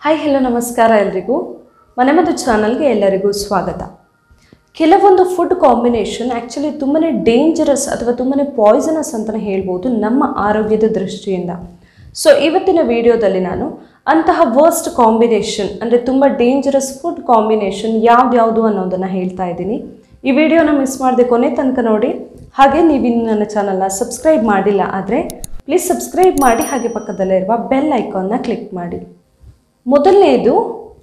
hi hello ನಮಸ್ಕಾರ ಎಲ್ರಿಗೂ ಮನೆಮದ್ದು ಚಾನಲ್ಗೆ ಎಲ್ಲರಿಗೂ ಸ್ವಾಗತ ಕೆಲವೊಂದು ಫುಡ್ ಕಾಂಬಿನೇಷನ್ ಆ್ಯಕ್ಚುಲಿ ತುಂಬಾ ಡೇಂಜರಸ್ ಅಥವಾ ತುಂಬಾ ಪಾಯ್ಸನಸ್ ಅಂತಲೇ ಹೇಳ್ಬೋದು ನಮ್ಮ ಆರೋಗ್ಯದ ದೃಷ್ಟಿಯಿಂದ ಸೊ ಇವತ್ತಿನ ವಿಡಿಯೋದಲ್ಲಿ ನಾನು ಅಂತಹ ವರ್ಸ್ಟ್ ಕಾಂಬಿನೇಷನ್ ಅಂದರೆ ತುಂಬ ಡೇಂಜರಸ್ ಫುಡ್ ಕಾಂಬಿನೇಷನ್ ಯಾವ್ದ್ಯಾವುದು ಅನ್ನೋದನ್ನು ಹೇಳ್ತಾ ಇದ್ದೀನಿ ಈ ವಿಡಿಯೋನ ಮಿಸ್ ಮಾಡದೆ ಕೊನೆ ತನಕ ನೋಡಿ ಹಾಗೆ ನೀವು ಇನ್ನು ನನ್ನ ಚಾನಲ್ನ ಸಬ್ಸ್ಕ್ರೈಬ್ ಮಾಡಿಲ್ಲ ಆದರೆ ಪ್ಲೀಸ್ ಸಬ್ಸ್ಕ್ರೈಬ್ ಮಾಡಿ ಹಾಗೆ ಪಕ್ಕದಲ್ಲೇ ಇರುವ ಬೆಲ್ ಐಕಾನ್ನ ಕ್ಲಿಕ್ ಮಾಡಿ ಮೊದಲನೇದು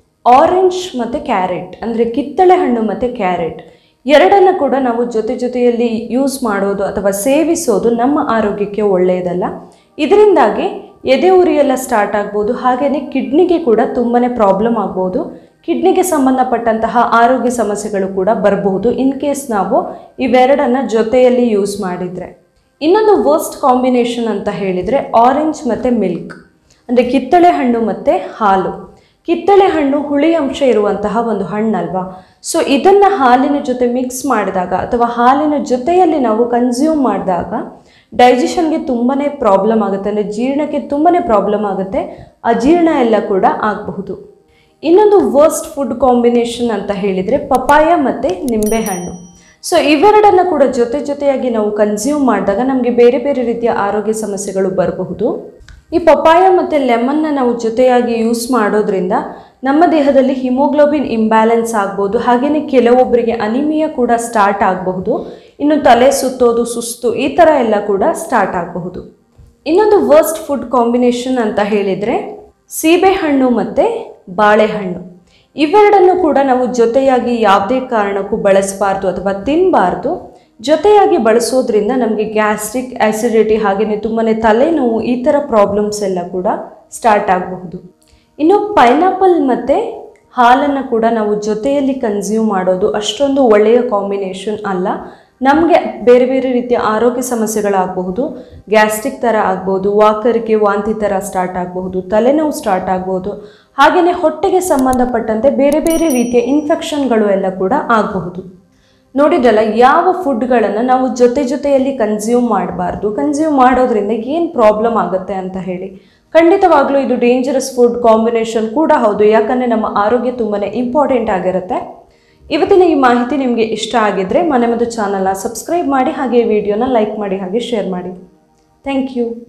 ಆರೆಂಜ್ ಮತ್ತು ಕ್ಯಾರೆಟ್ ಅಂದರೆ ಕಿತ್ತಳೆ ಹಣ್ಣು ಮತ್ತು ಕ್ಯಾರೆಟ್ ಎರಡನ್ನು ಕೂಡ ನಾವು ಜೊತೆ ಜೊತೆಯಲ್ಲಿ ಯೂಸ್ ಮಾಡೋದು ಅಥವಾ ಸೇವಿಸೋದು ನಮ್ಮ ಆರೋಗ್ಯಕ್ಕೆ ಒಳ್ಳೆಯದಲ್ಲ ಇದರಿಂದಾಗಿ ಎದೆ ಉರಿ ಎಲ್ಲ ಸ್ಟಾರ್ಟ್ ಆಗ್ಬೋದು ಹಾಗೆಯೇ ಕಿಡ್ನಿಗೆ ಕೂಡ ತುಂಬಾ ಪ್ರಾಬ್ಲಮ್ ಆಗ್ಬೋದು ಕಿಡ್ನಿಗೆ ಸಂಬಂಧಪಟ್ಟಂತಹ ಆರೋಗ್ಯ ಸಮಸ್ಯೆಗಳು ಕೂಡ ಬರಬಹುದು ಇನ್ ಕೇಸ್ ನಾವು ಇವೆರಡನ್ನು ಜೊತೆಯಲ್ಲಿ ಯೂಸ್ ಮಾಡಿದರೆ ಇನ್ನೊಂದು ವರ್ಸ್ಟ್ ಕಾಂಬಿನೇಷನ್ ಅಂತ ಹೇಳಿದರೆ ಆರೆಂಜ್ ಮತ್ತು ಮಿಲ್ಕ್ ಅಂದರೆ ಕಿತ್ತಳೆ ಹಣ್ಣು ಮತ್ತು ಹಾಲು ಕಿತ್ತಳೆ ಹಣ್ಣು ಹುಳಿ ಅಂಶ ಇರುವಂತಹ ಒಂದು ಹಣ್ಣಲ್ವಾ ಸೊ ಇದನ್ನು ಹಾಲಿನ ಜೊತೆ ಮಿಕ್ಸ್ ಮಾಡಿದಾಗ ಅಥವಾ ಹಾಲಿನ ಜೊತೆಯಲ್ಲಿ ನಾವು ಕನ್ಸ್ಯೂಮ್ ಮಾಡಿದಾಗ ಡೈಜೆಷನ್ಗೆ ತುಂಬಾ ಪ್ರಾಬ್ಲಮ್ ಆಗುತ್ತೆ ಅಂದರೆ ಜೀರ್ಣಕ್ಕೆ ತುಂಬಾ ಪ್ರಾಬ್ಲಮ್ ಆಗುತ್ತೆ ಅಜೀರ್ಣ ಎಲ್ಲ ಕೂಡ ಆಗಬಹುದು ಇನ್ನೊಂದು ವರ್ಸ್ಟ್ ಫುಡ್ ಕಾಂಬಿನೇಷನ್ ಅಂತ ಹೇಳಿದರೆ ಪಪಾಯ ಮತ್ತು ನಿಂಬೆಹಣ್ಣು ಸೊ ಇವೆರಡನ್ನು ಕೂಡ ಜೊತೆ ಜೊತೆಯಾಗಿ ನಾವು ಕನ್ಸ್ಯೂಮ್ ಮಾಡಿದಾಗ ನಮಗೆ ಬೇರೆ ಬೇರೆ ರೀತಿಯ ಆರೋಗ್ಯ ಸಮಸ್ಯೆಗಳು ಬರಬಹುದು ಈ ಪಪಾಯ ಮತ್ತು ಲೆಮನ್ನ ನಾವು ಜೊತೆಯಾಗಿ ಯೂಸ್ ಮಾಡೋದ್ರಿಂದ ನಮ್ಮ ದೇಹದಲ್ಲಿ ಹಿಮೋಗ್ಲೋಬಿನ್ ಇಂಬ್ಯಾಲೆನ್ಸ್ ಆಗ್ಬೋದು ಹಾಗೆಯೇ ಕೆಲವೊಬ್ಬರಿಗೆ ಅನಿಮಿಯಾ ಕೂಡ ಸ್ಟಾರ್ಟ್ ಆಗಬಹುದು ಇನ್ನು ತಲೆ ಸುತ್ತೋದು ಸುಸ್ತು ಈ ಥರ ಎಲ್ಲ ಕೂಡ ಸ್ಟಾರ್ಟ್ ಆಗಬಹುದು ಇನ್ನೊಂದು ವರ್ಸ್ಟ್ ಫುಡ್ ಕಾಂಬಿನೇಷನ್ ಅಂತ ಹೇಳಿದರೆ ಸೀಬೆಹಣ್ಣು ಮತ್ತು ಬಾಳೆಹಣ್ಣು ಇವೆರಡನ್ನು ಕೂಡ ನಾವು ಜೊತೆಯಾಗಿ ಯಾವುದೇ ಕಾರಣಕ್ಕೂ ಬಳಸಬಾರ್ದು ಅಥವಾ ತಿನ್ನಬಾರ್ದು ಜೊತೆಯಾಗಿ ಬಳಸೋದ್ರಿಂದ ನಮಗೆ ಗ್ಯಾಸ್ಟ್ರಿಕ್ ಆ್ಯಸಿಡಿಟಿ ಹಾಗೆಯೇ ತುಂಬಾ ತಲೆನೋವು ಈ ಥರ ಪ್ರಾಬ್ಲಮ್ಸ್ ಎಲ್ಲ ಕೂಡ ಸ್ಟಾರ್ಟ್ ಆಗಬಹುದು ಇನ್ನು ಪೈನಾಪಲ್ ಮತ್ತು ಹಾಲನ್ನು ಕೂಡ ನಾವು ಜೊತೆಯಲ್ಲಿ ಕನ್ಸ್ಯೂಮ್ ಮಾಡೋದು ಅಷ್ಟೊಂದು ಒಳ್ಳೆಯ ಕಾಂಬಿನೇಷನ್ ಅಲ್ಲ ನಮಗೆ ಬೇರೆ ಬೇರೆ ರೀತಿಯ ಆರೋಗ್ಯ ಸಮಸ್ಯೆಗಳಾಗಬಹುದು ಗ್ಯಾಸ್ಟ್ರಿಕ್ ಥರ ಆಗ್ಬೋದು ವಾಕರಿಕೆ ವಾಂತಿ ಥರ ಸ್ಟಾರ್ಟ್ ಆಗಬಹುದು ತಲೆನೋವು ಸ್ಟಾರ್ಟ್ ಆಗ್ಬೋದು ಹಾಗೆಯೇ ಹೊಟ್ಟೆಗೆ ಸಂಬಂಧಪಟ್ಟಂತೆ ಬೇರೆ ಬೇರೆ ರೀತಿಯ ಇನ್ಫೆಕ್ಷನ್ಗಳು ಎಲ್ಲ ಕೂಡ ಆಗಬಹುದು ನೋಡಿದ್ರಲ್ಲ ಯಾವ ಫುಡ್ಗಳನ್ನು ನಾವು ಜೊತೆ ಜೊತೆಯಲ್ಲಿ ಕನ್ಸ್ಯೂಮ್ ಮಾಡಬಾರ್ದು ಕನ್ಸ್ಯೂಮ್ ಮಾಡೋದ್ರಿಂದ ಏನು ಪ್ರಾಬ್ಲಮ್ ಆಗುತ್ತೆ ಅಂತ ಹೇಳಿ ಖಂಡಿತವಾಗ್ಲೂ ಇದು ಡೇಂಜರಸ್ ಫುಡ್ ಕಾಂಬಿನೇಷನ್ ಕೂಡ ಹೌದು ಯಾಕಂದರೆ ನಮ್ಮ ಆರೋಗ್ಯ ತುಂಬಾ ಇಂಪಾರ್ಟೆಂಟ್ ಆಗಿರುತ್ತೆ ಇವತ್ತಿನ ಈ ಮಾಹಿತಿ ನಿಮಗೆ ಇಷ್ಟ ಆಗಿದ್ದರೆ ಮನೆ ಮತ್ತು ಚಾನಲ್ನ ಸಬ್ಸ್ಕ್ರೈಬ್ ಮಾಡಿ ಹಾಗೆ ವಿಡಿಯೋನ ಲೈಕ್ ಮಾಡಿ ಹಾಗೆ ಶೇರ್ ಮಾಡಿ ಥ್ಯಾಂಕ್ ಯು